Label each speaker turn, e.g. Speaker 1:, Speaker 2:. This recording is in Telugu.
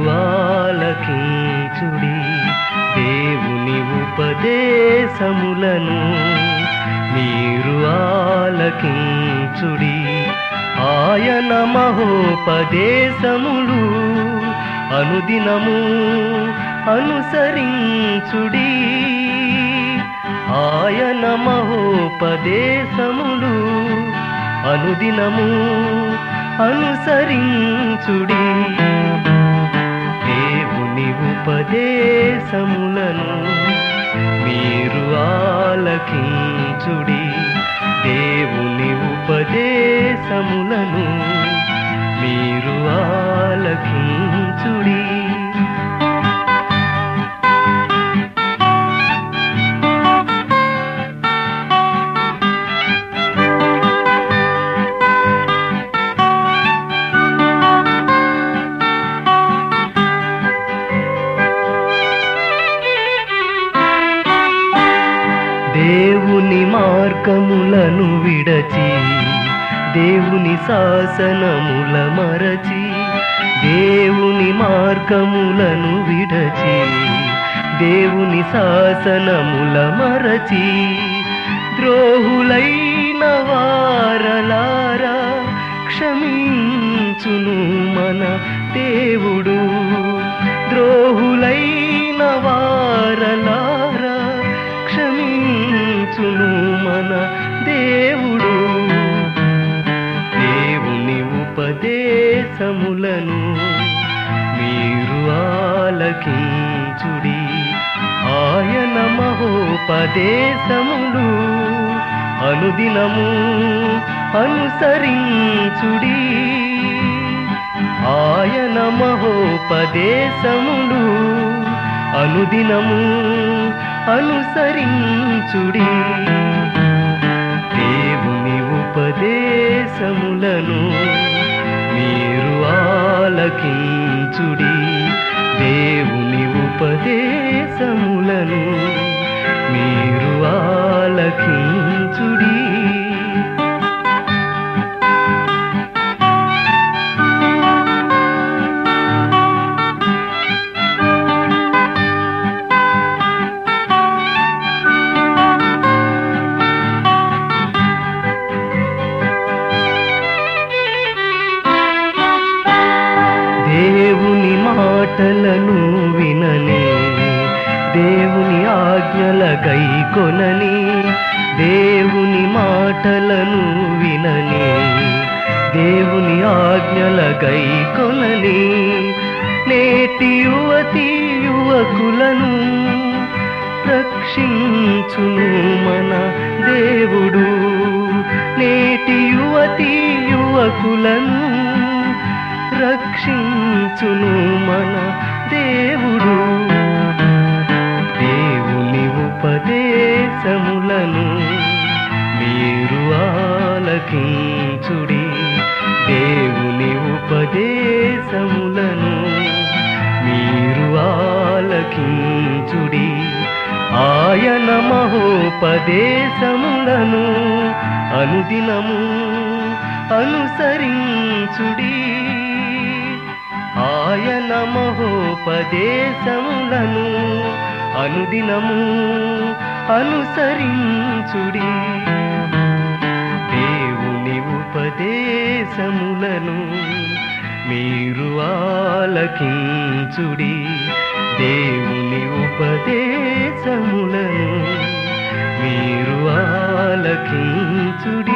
Speaker 1: ఆలకించుడి దేవుని ఉపదేశములను మీరు ఆలకించుడి ఆయన మహోపదేశములు అనుదినము అనుసరించుడి ఆయన మహోపదేశములు అనుదినము అనుసరించుడి దేవుని ఉపదేశములను మీరు ఆలకించుడి దేవుని ఉపదేశములను మీరు ఆలకించుడి దేవుని మార్గములను విడచి దేవుని శాసనముల మరచి దేవుని మార్గములను విడచి దేవుని శాసనముల మరచి ద్రోహులైన వారలారా క్షమించును మన దేవుడు ద్రోహులైన వారలారా క్షమించును మన దేవుడు దేవుని ఉపదేశములను మీరు ఆలకించుడి ఆయన మహోపదేశములు అనుదినము అనుసరించుడి ఆయన మహోపదేశములు అనుదినము అనుసరించుడి దేవుని ఉపదేశములను మీరు ఆలకించుడి దేవుని ఉపదేశములను మీరు ఆలకించుడి దేవుని మాటలను వినని దేవుని ఆజ్ఞల గైకొనని దేవుని మాటలను వినని దేవుని ఆజ్ఞల గైకొనని నేటి యువతి యువకులను రక్షించును మన దేవుడు నేటి యువతి యువకులను రక్షించును మన దేవుడు దేవుని ఉపదేశములను మీరు ఆలకించుడి దేవుని ఉపదేశములను మీరు ఆలకించుడి ఆయన మహోపదేశములను అనుదినము అనుసరించుడి ఆయన మహోపదేశములను అనుదినము అనుసరించుడి దేవుని ఉపదేశములను మీరు ఆలకించుడి దేవుని ఉపదేశములను మీరు ఆలకించుడి